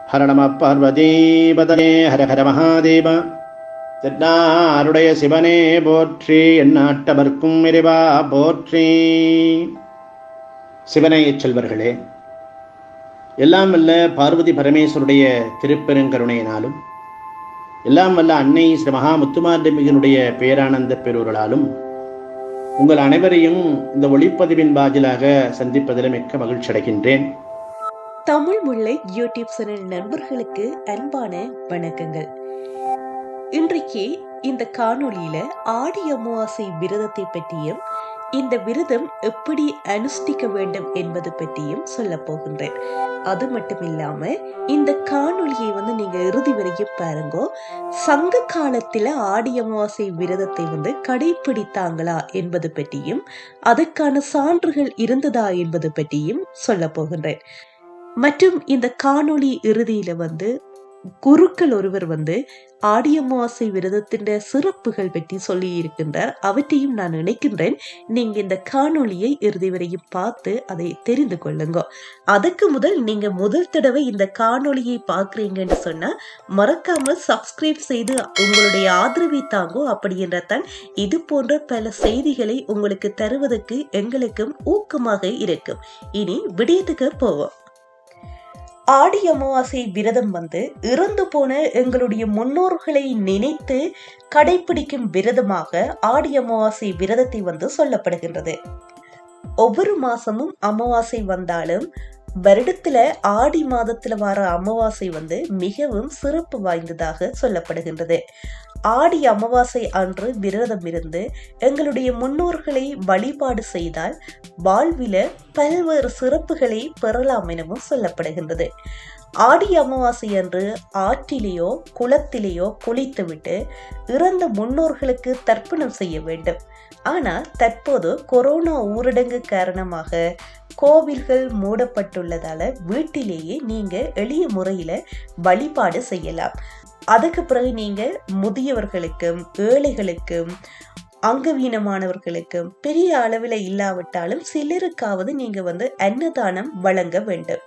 ஹர நம பார்வதீபதனே ஹர ஹர மகாதேவ தென்னாருடைய சிவனே போற்றி எந்நாட்டவர்க்கும் இறைவா போற்றி சிவனையச் செல்வர்களே எல்லாம் வல்ல பார்வதி பரமேஸ்வருடைய திருப்பெருங்கருணையினாலும் எல்லாம் வல்ல அன்னை ஸ்ரீ மகா முத்துமாண்டமிகனுடைய பேரானந்த பெருவர்களாலும் உங்கள் அனைவரையும் இந்த ஒளிப்பதிவின் வாயிலாக சந்திப்பதில் மிக்க மகிழ்ச்சி அடைகின்றேன் தமிழ் முல்லை யூடியூப் சேனல் நண்பர்களுக்கு அன்பான வணக்கங்கள் இன்றைக்கு இந்த காணொளியில ஆடி அமாவாசை விரதத்தை பற்றியும் இந்த விரதம் எப்படி அனுஷ்டிக்க வேண்டும் என்பது பற்றியும் சொல்ல போகின்றேன் அது மட்டும் இல்லாம இந்த காணொளியை வந்து நீங்க இறுதி வரைக்கும் பாருங்க சங்க காலத்துல ஆடி அமாவாசை விரதத்தை வந்து கடைபிடித்தாங்களா என்பது பற்றியும் அதற்கான சான்றுகள் இருந்ததா என்பது பற்றியும் சொல்ல போகின்றேன் மற்றும் இந்த காணொளி இறுதியில வந்து குருக்கள் ஒருவர் வந்து ஆடி அமாவாசை விரதத்தின் சிறப்புகள் பற்றி சொல்லி இருக்கின்றார் அவற்றையும் நான் நினைக்கின்றேன் நீங்க இந்த காணொளியை இறுதி வரையும் பார்த்து அதை தெரிந்து கொள்ளுங்க அதுக்கு முதல் நீங்க முதல் தடவை இந்த காணொளியை பார்க்குறீங்கன்னு சொன்னா மறக்காம சப்ஸ்கிரைப் செய்து உங்களுடைய ஆதரவை தாங்கோ அப்படி என்றால் இது போன்ற பல செய்திகளை உங்களுக்கு தருவதற்கு எங்களுக்கும் ஊக்கமாக இருக்கும் இனி விடயத்துக்கு போவோம் ஆடி அமாவாசை விரதம் வந்து இறந்து போன எங்களுடைய முன்னோர்களை நினைத்து கடைபிடிக்கும் விரதமாக ஆடி அமாவாசை விரதத்தை வந்து சொல்லப்படுகின்றது ஒவ்வொரு மாசமும் அமாவாசை வந்தாலும் வருடத்துல ஆடி மாதத்துல வர அமாவாசை வந்து மிகவும் சிறப்பு வாய்ந்ததாக சொல்லப்படுகின்றது ஆடி அமாவாசை அன்று விரதம் இருந்து எங்களுடைய முன்னோர்களை வழிபாடு செய்தால் வாழ்வில பல்வேறு சிறப்புகளை பெறலாம் எனவும் சொல்லப்படுகின்றது ஆடி அமாவாசை அன்று ஆற்றிலேயோ குளத்திலேயோ குளித்துவிட்டு இறந்த முன்னோர்களுக்கு தர்ப்பணம் செய்ய வேண்டும் ஆனால் தற்போது கொரோனா ஊரடங்கு காரணமாக கோவில்கள் மூடப்பட்டுள்ளதால வீட்டிலேயே நீங்க எளிய முறையில வழிபாடு செய்யலாம் அதுக்கு பிறகு நீங்க முதியவர்களுக்கும் ஏழைகளுக்கும் அங்கவீனமானவர்களுக்கும் பெரிய அளவில் இல்லாவிட்டாலும் சிலருக்காவது நீங்க வந்து அன்னதானம் வழங்க வேண்டும்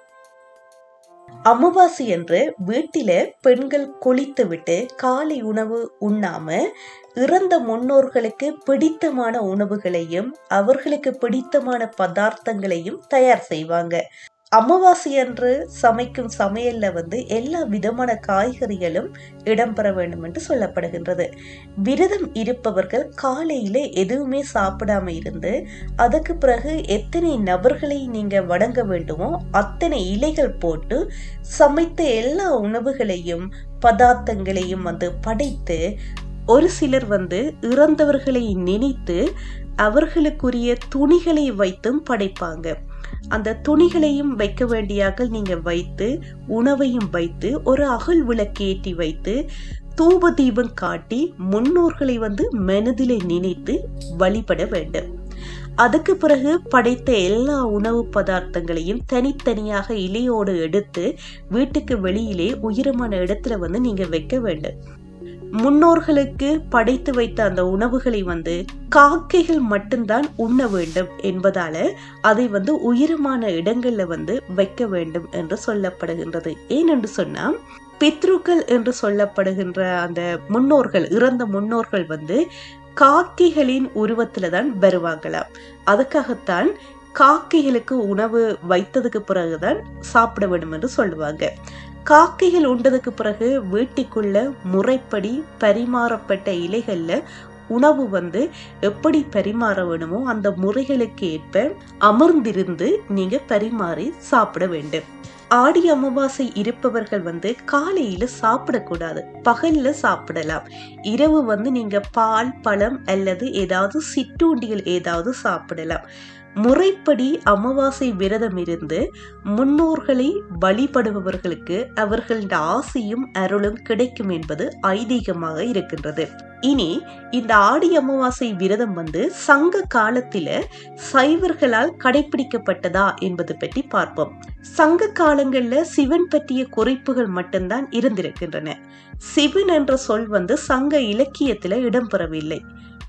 அமாவாசை என்று வீட்டில பெண்கள் குளித்து விட்டு காலை உணவு உண்ணாம இறந்த முன்னோர்களுக்கு பிடித்தமான உணவுகளையும் அவர்களுக்கு பிடித்தமான பதார்த்தங்களையும் தயார் செய்வாங்க அமாவாசை அன்று சமைக்கும் சமையல்ல வந்து எல்லா விதமான காய்கறிகளும் இடம்பெற வேண்டும் என்று சொல்லப்படுகின்றது விரதம் இருப்பவர்கள் காலையில எதுவுமே சாப்பிடாம இருந்து அதுக்கு பிறகு எத்தனை நபர்களை நீங்க வணங்க வேண்டுமோ அத்தனை இலைகள் போட்டு சமைத்த எல்லா உணவுகளையும் பதார்த்தங்களையும் வந்து படைத்து ஒரு சிலர் வந்து இறந்தவர்களை நினைத்து அவர்களுக்குரிய துணிகளை வைத்தும் படைப்பாங்க அந்த துணிகளையும் வைக்க வேண்டியாக நீங்க வைத்து உணவையும் வைத்து ஒரு அகல் விளக்கேற்றி வைத்து தூப தீபம் காட்டி முன்னோர்களை வந்து மனதிலே நினைத்து வழிபட வேண்டும் அதுக்கு பிறகு படைத்த எல்லா உணவு பதார்த்தங்களையும் தனித்தனியாக இலையோடு எடுத்து வீட்டுக்கு வெளியிலே உயரமான இடத்துல வந்து நீங்க வைக்க வேண்டும் முன்னோர்களுக்கு படைத்து வைத்த அந்த உணவுகளை வந்து காக்கைகள் மட்டும்தான் உண்ண வேண்டும் என்பதால அதை வந்து உயரமான இடங்கள்ல வந்து வைக்க வேண்டும் என்று சொல்லப்படுகின்றது ஏனென்று சொன்னா பித்ருக்கள் என்று சொல்லப்படுகின்ற அந்த முன்னோர்கள் இறந்த முன்னோர்கள் வந்து காக்கைகளின் உருவத்துல தான் வருவாங்களாம் அதுக்காகத்தான் காக்கைகளுக்கு உணவு வைத்ததுக்கு பிறகுதான் சாப்பிட வேண்டும் என்று சொல்லுவாங்க காக்கைகள் உண்டதுக்கு பிறகு வீட்டுக்குள்ள முறைப்படி பரிமாறப்பட்ட இலைகள்ல உணவு வந்து எப்படி பரிமாற வேணுமோ அந்த முறைகளுக்கு ஏற்ப அமர்ந்திருந்து நீங்க பரிமாறி சாப்பிட வேண்டும் ஆடி அமாவாசை இருப்பவர்கள் வந்து காலையில சாப்பிடக்கூடாது பகல்ல சாப்பிடலாம் இரவு வந்து நீங்க பால் பழம் அல்லது ஏதாவது சிற்றுண்டிகள் ஏதாவது சாப்பிடலாம் முறைப்படி அமாவாசை விரதம் இருந்து முன்னோர்களை வழிபடுபவர்களுக்கு அவர்களின் ஆசையும் அருளும் கிடைக்கும் என்பது ஐதீகமாக இருக்கின்றது இனி இந்த ஆடி அமாவாசை விரதம் வந்து சங்க காலத்தில சைவர்களால் கடைபிடிக்கப்பட்டதா என்பது பற்றி பார்ப்போம் சங்க காலங்கள்ல சிவன் பற்றிய குறிப்புகள் மட்டும்தான் இருந்திருக்கின்றன சிவன் என்ற சொல் வந்து சங்க இலக்கியத்துல இடம்பெறவில்லை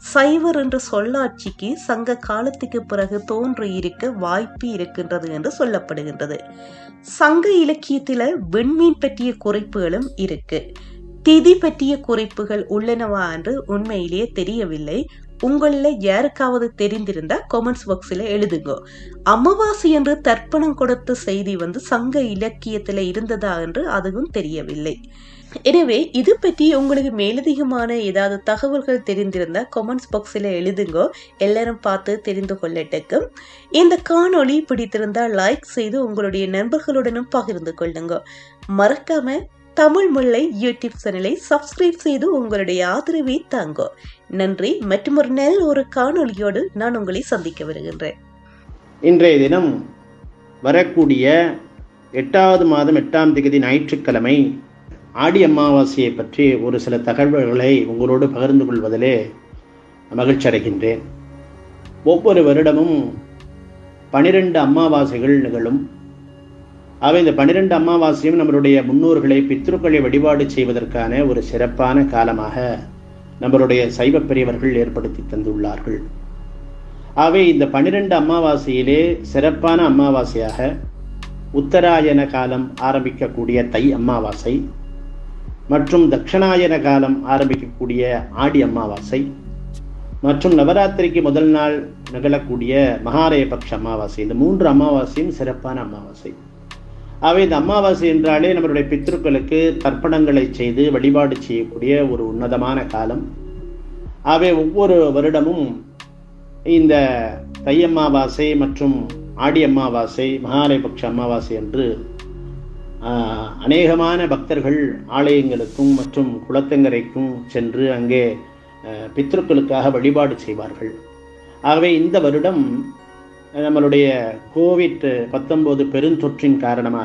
சைவர் என்ற சொல்லாட்சிக்கு சங்க காலத்துக்கு பிறகு தோன்றியிருக்க வாய்ப்பு இருக்கின்றது என்று சொல்லப்படுகின்றது சங்க இலக்கியத்தில வெண்மீன் பற்றிய குறிப்புகளும் இருக்கு திதி பற்றிய குறிப்புகள் உள்ளனவா என்று உண்மையிலேயே தெரியவில்லை உங்களில் யாருக்காவது தெரிந்திருந்தா கமெண்ட்ஸ் பாக்ஸில் எழுதுங்க அமாவாசை என்று தர்ப்பணம் கொடுத்த செய்தி வந்து சங்க இலக்கியத்தில் இருந்ததா என்று அதுவும் தெரியவில்லை எனவே இது பற்றி உங்களுக்கு மேலதிகமான ஏதாவது தகவல்கள் தெரிந்திருந்தா கமெண்ட்ஸ் பாக்ஸில் எழுதுங்க எல்லாரும் பார்த்து தெரிந்து கொள்ளட்டுக்கும் இந்த காணொளி பிடித்திருந்தால் லைக் செய்து உங்களுடைய நண்பர்களுடனும் பகிர்ந்து கொள்ளுங்க மறக்காம தமிழ் முல்லை யூடியூப் சேனலை சப்ஸ்கிரைப் செய்து உங்களுடைய ஆதரவை தாங்கோ நன்றி மற்றும் ஒரு நல்ல ஒரு காணொளியோடு நான் உங்களை சந்திக்க வருகின்றேன் இன்றைய தினம் வரக்கூடிய எட்டாவது மாதம் எட்டாம் தேதி ஞாயிற்றுக்கிழமை ஆடி அமாவாசையை பற்றி ஒரு சில தகவல்களை உங்களோடு பகிர்ந்து கொள்வதிலே மகிழ்ச்சி அடைகின்றேன் ஒவ்வொரு வருடமும் பனிரெண்டு அமாவாசைகள் நிகழும் அவை இந்த பனிரெண்டு அமாவாசையும் நம்மளுடைய முன்னோர்களை பித்ருக்களை வழிபாடு செய்வதற்கான ஒரு சிறப்பான காலமாக நம்மளுடைய சைவ பெரியவர்கள் ஏற்படுத்தி தந்துள்ளார்கள் ஆகவே இந்த பனிரெண்டு அமாவாசையிலே சிறப்பான அமாவாசையாக உத்தராயண காலம் ஆரம்பிக்கக்கூடிய தை அமாவாசை மற்றும் தட்சணாயன காலம் ஆரம்பிக்கக்கூடிய ஆடி அமாவாசை மற்றும் நவராத்திரிக்கு முதல் நாள் நிகழக்கூடிய மகாலய பக்ஷ அமாவாசை இந்த மூன்று அமாவாசையும் சிறப்பான அமாவாசை அவை இந்த அமாவாசை என்றாலே நம்மளுடைய பித்ருக்களுக்கு தர்ப்பணங்களை செய்து வழிபாடு செய்யக்கூடிய ஒரு உன்னதமான காலம் அவை ஒவ்வொரு வருடமும் இந்த தை அமாவாசை மற்றும் ஆடி அமாவாசை மகாலயபக்ஷ அமாவாசை என்று அநேகமான பக்தர்கள் ஆலயங்களுக்கும் மற்றும் குளத்தங்கரைக்கும் சென்று அங்கே பித்ருக்களுக்காக வழிபாடு செய்வார்கள் ஆகவே இந்த வருடம் நம்மளுடைய கோவிட் பத்தொன்பது பெருந்தொற்றின் காரணமாக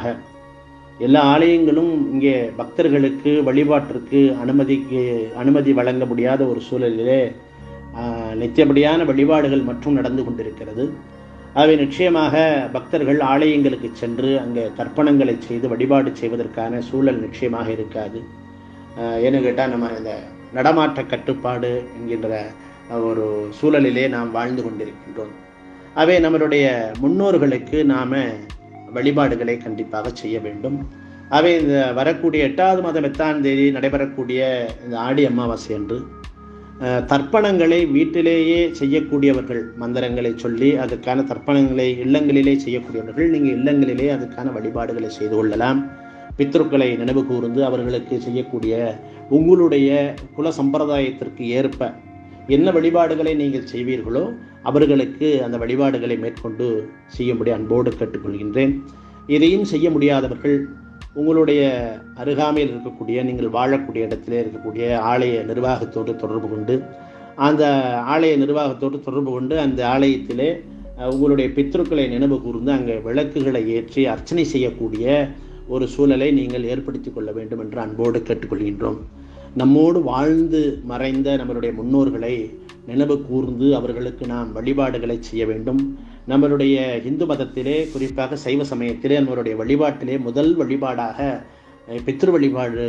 எல்லா ஆலயங்களும் இங்கே பக்தர்களுக்கு வழிபாட்டிற்கு அனுமதிக்கு அனுமதி வழங்க முடியாத ஒரு சூழலிலே நித்தியபடியான வழிபாடுகள் மற்றும் நடந்து கொண்டிருக்கிறது அவை நிச்சயமாக பக்தர்கள் ஆலயங்களுக்கு சென்று அங்கே தர்ப்பணங்களை செய்து வழிபாடு செய்வதற்கான சூழல் நிச்சயமாக இருக்காது ஏன்னு கேட்டால் நம்ம இந்த நடமாட்ட கட்டுப்பாடு என்கின்ற ஒரு சூழலிலே நாம் வாழ்ந்து கொண்டிருக்கின்றோம் அவை நம்மளுடைய முன்னோர்களுக்கு நாம் வழிபாடுகளை கண்டிப்பாக செய்ய வேண்டும் அவை இந்த வரக்கூடிய எட்டாவது மாதம் எட்டாம் தேதி நடைபெறக்கூடிய இந்த ஆடி அமாவாசை அன்று தர்ப்பணங்களை வீட்டிலேயே செய்யக்கூடியவர்கள் மந்திரங்களை சொல்லி அதுக்கான தர்ப்பணங்களை இல்லங்களிலே செய்யக்கூடியவர்கள் நீங்கள் இல்லங்களிலே அதுக்கான வழிபாடுகளை செய்து கொள்ளலாம் பித்ருக்களை நினைவு கூர்ந்து அவர்களுக்கு செய்யக்கூடிய உங்களுடைய குல சம்பிரதாயத்திற்கு ஏற்ப என்ன வழிபாடுகளை நீங்கள் செய்வீர்களோ அவர்களுக்கு அந்த வழிபாடுகளை மேற்கொண்டு செய்யும்படி அன்போடு கேட்டுக்கொள்கின்றேன் இதையும் செய்ய முடியாதவர்கள் உங்களுடைய அருகாமையில் இருக்கக்கூடிய நீங்கள் வாழக்கூடிய இடத்திலே இருக்கக்கூடிய ஆலய நிர்வாகத்தோடு தொடர்பு கொண்டு அந்த ஆலய நிர்வாகத்தோடு தொடர்பு கொண்டு அந்த ஆலயத்திலே உங்களுடைய பித்ருக்களை நினைவு கூர்ந்து அங்கே விளக்குகளை ஏற்றி அர்ச்சனை செய்யக்கூடிய ஒரு சூழலை நீங்கள் ஏற்படுத்தி கொள்ள வேண்டும் என்று அன்போடு கேட்டுக்கொள்கின்றோம் நம்மோடு வாழ்ந்து மறைந்த நம்மளுடைய முன்னோர்களை நினைவு கூர்ந்து அவர்களுக்கு நாம் வழிபாடுகளை செய்ய வேண்டும் நம்மளுடைய இந்து மதத்திலே குறிப்பாக சைவ சமயத்திலே நம்மளுடைய வழிபாட்டிலே முதல் வழிபாடாக பித்ரு வழிபாடு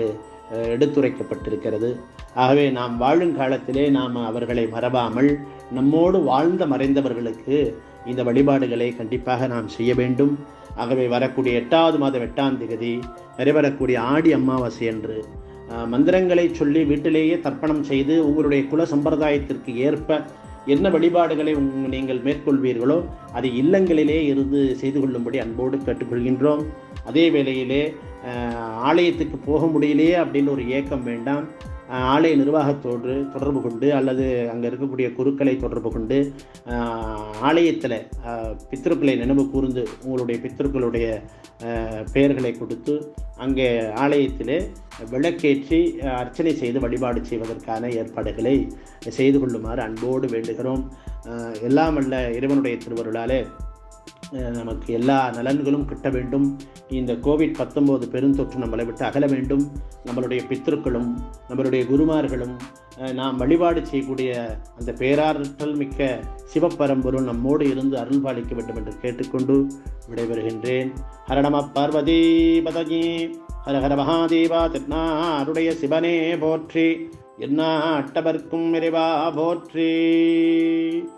எடுத்துரைக்கப்பட்டிருக்கிறது ஆகவே நாம் வாழும் காலத்திலே நாம் அவர்களை மறவாமல் நம்மோடு வாழ்ந்த மறைந்தவர்களுக்கு இந்த வழிபாடுகளை கண்டிப்பாக நாம் செய்ய வேண்டும் ஆகவே வரக்கூடிய எட்டாவது மாதம் எட்டாம் திகதி நிறைவேறக்கூடிய ஆடி அமாவாசை என்று மந்திரங்களை சொல்லி வீட்டிலேயே தர்ப்பணம் செய்து உங்களுடைய குல சம்பிரதாயத்திற்கு ஏற்ப என்ன வழிபாடுகளை நீங்கள் மேற்கொள்வீர்களோ அது இல்லங்களிலே இருந்து செய்து கொள்ளும்படி அன்போடு கேட்டுக்கொள்கின்றோம் அதே வேளையிலே ஆலயத்துக்கு போக முடியலையே அப்படின்னு ஒரு ஏக்கம் வேண்டாம் ஆலய நிர்வாகத்தோடு தொடர்பு கொண்டு அல்லது அங்கே இருக்கக்கூடிய குருக்களை தொடர்பு கொண்டு ஆலயத்தில் பித்திருக்களை நினைவு கூர்ந்து உங்களுடைய பித்திருக்களுடைய பெயர்களை கொடுத்து அங்கே ஆலயத்திலே விளக்கேற்றி அர்ச்சனை செய்து வழிபாடு செய்வதற்கான ஏற்பாடுகளை செய்து கொள்ளுமாறு அன்போடு வேண்டுகிறோம் எல்லாம் வல்ல இறைவனுடைய திருவருளாலே நமக்கு எல்லா நலன்களும் கிட்ட வேண்டும் இந்த கோவிட் பத்தொம்போது பெருந்தொற்று நம்மளை விட்டு அகல வேண்டும் நம்மளுடைய பித்திருக்களும் நம்மளுடைய குருமார்களும் நாம் வழிபாடு செய்யக்கூடிய அந்த பேராற்றல் மிக்க சிவப்பரம்பொருள் நம்மோடு இருந்து அருள் பாலிக்க வேண்டும் என்று கேட்டுக்கொண்டு விடைபெறுகின்றேன் ஹரணம பார்வதி பதகி ஹர ஹர மகாதேவா திருநாருடைய சிவனே போற்றி என்ன அட்டவர்க்கும் இறைவா போற்றி